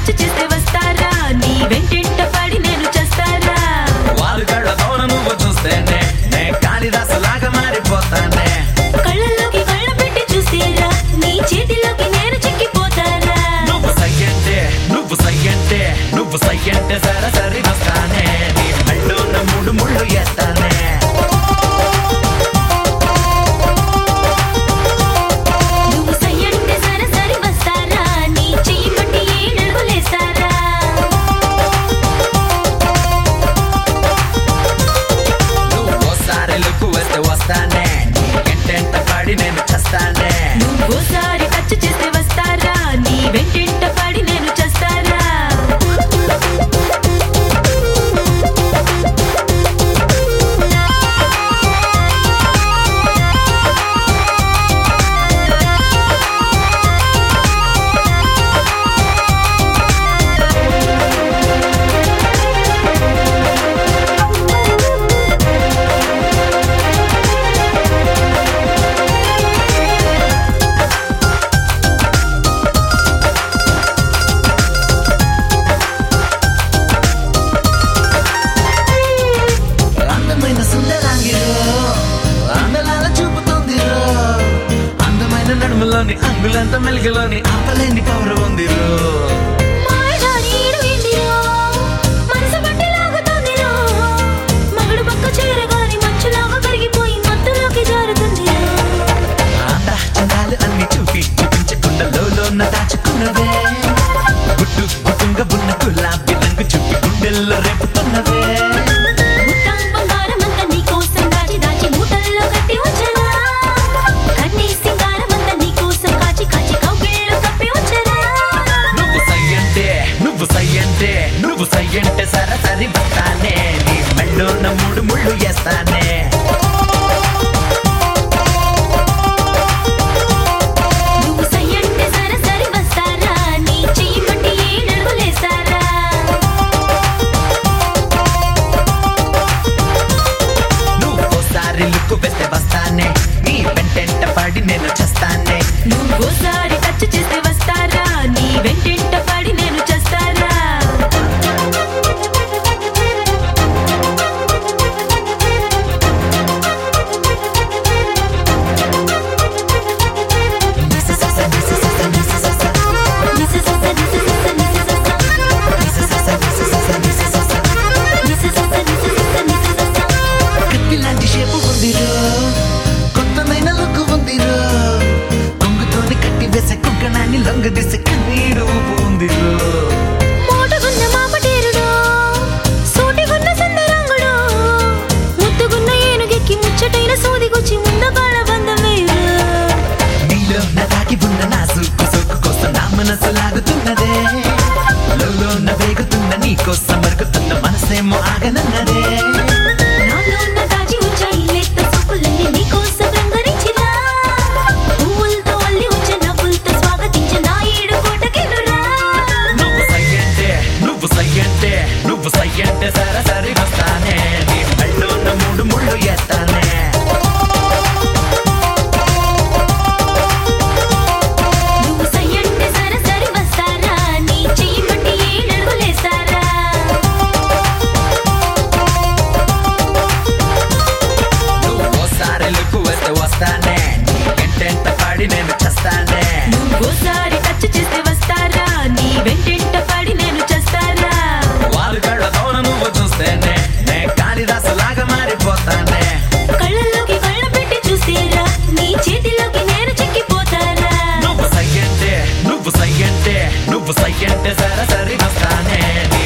Touch చేస్తే వస్తారా నీ వెంటింట పడి నేను చేస్తారా వారు కళ్ళతోన నువ్వు చూస్తేనే నే కాళిదాసులాగా మారిపోతానే కళ్ళలోకి కళ్ళ పెట్టి చూసేరా నీ చేతిలోకి నేను చిక్కిపోతారా నువ్వు సయ్యంటే నువ్వు సయ్యంటే నువ్వు సయ్యంటే సరసరి వస్తానే నీ మెళ్ళోన మూడు ముళ్ళు ఎత్తానే నువ్వు సయ్యంటే సరసరి వస్తారా నీ చెయ్యి పట్టి ఏడడుగులేస్తారా నువ్వు ఓసారి లుక్కు వేస్తే వస్తానే నీ ఎంటెంట పడి నేను చస్తానే నువ్వోసారి టచ్ చేస్తే వస్తారా నీ వెంటింట పడి నేను చేస్తారా అందమైన సుందరాంగిరో అందలాల చూపుతుందిరో అందమైన నడుములోని అంగులంత మెలికలోని ఆపలేని పవర్ ఉందిరో మాయదారి ఈడు ఏందిరో? మనసు పట్టి లాగుతుందిరో. మగడు పక్క చేరగానే మంచులాగా కరిగిపోయి మత్తులోకి జారుతుందిరో. ఆంధ్ర చందాలు అన్ని చూపి చూపించకుండా లోన దాచుకున్నవే గుట్టు గుట్టుగా ఉన్న గులాబీ రంగు చూపి గుండెల్లో రేపుతున్నవే ముత్తం బంగారమంతా నీకోసం దాచి దాచి మూటల్లో కట్టి ఉంచరా. కన్నీ సింగారమంతా నీకోసం కాచి కాచి కౌగిళ్ళలో కప్పి ఉంచరా. నువ్వు సయ్యంటే నువ్వు సయ్యంటే నువ్వు సయ్యంటే సరసరి వస్తానే నీ మెళ్ళోన మూడు ముళ్ళు వేస్తానే నువ్వు సయ్యంటే సరసరి వస్తారా నీ చెయ్యి పట్టి ఏడడుగులేస్తారా నువ్వు ఓసారి లుక్కు వేస్తే వస్తానే నీ వెంటెంట పడి నేను చస్తానే నువ్వోసారి టచ్ చేస్తే వస్తారా నీ వెంటింట పడి నేను చేస్తారా కత్తిలాంటి షేపు ఉందిరో కొత్తమైన లుక్ ఉందిరో కొంగుతోని కట్టి వేసే కుక్కనాన్ని లొంగ తీసే కన్నీడు ఊపు ఉందిరో మోటుగున్న మాపటేరుడో సూటిగున్న సుందరంగుడో ముద్దుగున్న ఏనుగెక్కి ముచ్చటైన సోదిగుచ్చి ముందగాడ బంధమేరు నీలో నా తాకి ఉన్న నా సూకు సోకు కోసం నా మనసు లాగుతున్నదే లోలో నా వేగుతున్న నీ కోసం మరుగుతున్న మనసేమో ఆగనన్నదే నాలో ఉన్న దాచి ఉంచ ఈ లేత సొక్కులన్నీ నీకోసం రంగరించిరా పువ్వులతో అల్లి ఉంచ నవ్వులతో స్వాగతించ నా ఏడు కోటకెళ్ళురా నువ్వు సయ్యంటే నువ్వు సయ్యంటే నువ్వు సయ్యంటే సరసరి వస్తానే నీ మెళ్ళోన మూడు ముళ్ళు ఎత్తానే నువ్వు సయ్యంటే సరసరి వస్తారా నీ చెయ్యి పట్టి ఏడడుగులేస్తారా నువ్వు ఓసారి లుక్కు వేస్తే వస్తానే నీ ఎంటెంట పడి నేను చస్తానే నువ్వోసారి టచ్ చేస్తే వస్తారా నీ వెంటింట పడి నేను చేస్తారా వారు కళ్ళతోన నువ్వు చూస్తేనే నే కాళిదాసులాగా మారిపోతానే కళ్ళలోకి కళ్ళ పెట్టి చూసేరా నీ చేతిలోకి నేను చిక్కిపోతారా నువ్వు సయ్యంటే నువ్వు సయ్యంటే నువ్వు సయ్యంటే సరసరి వస్తానే నీ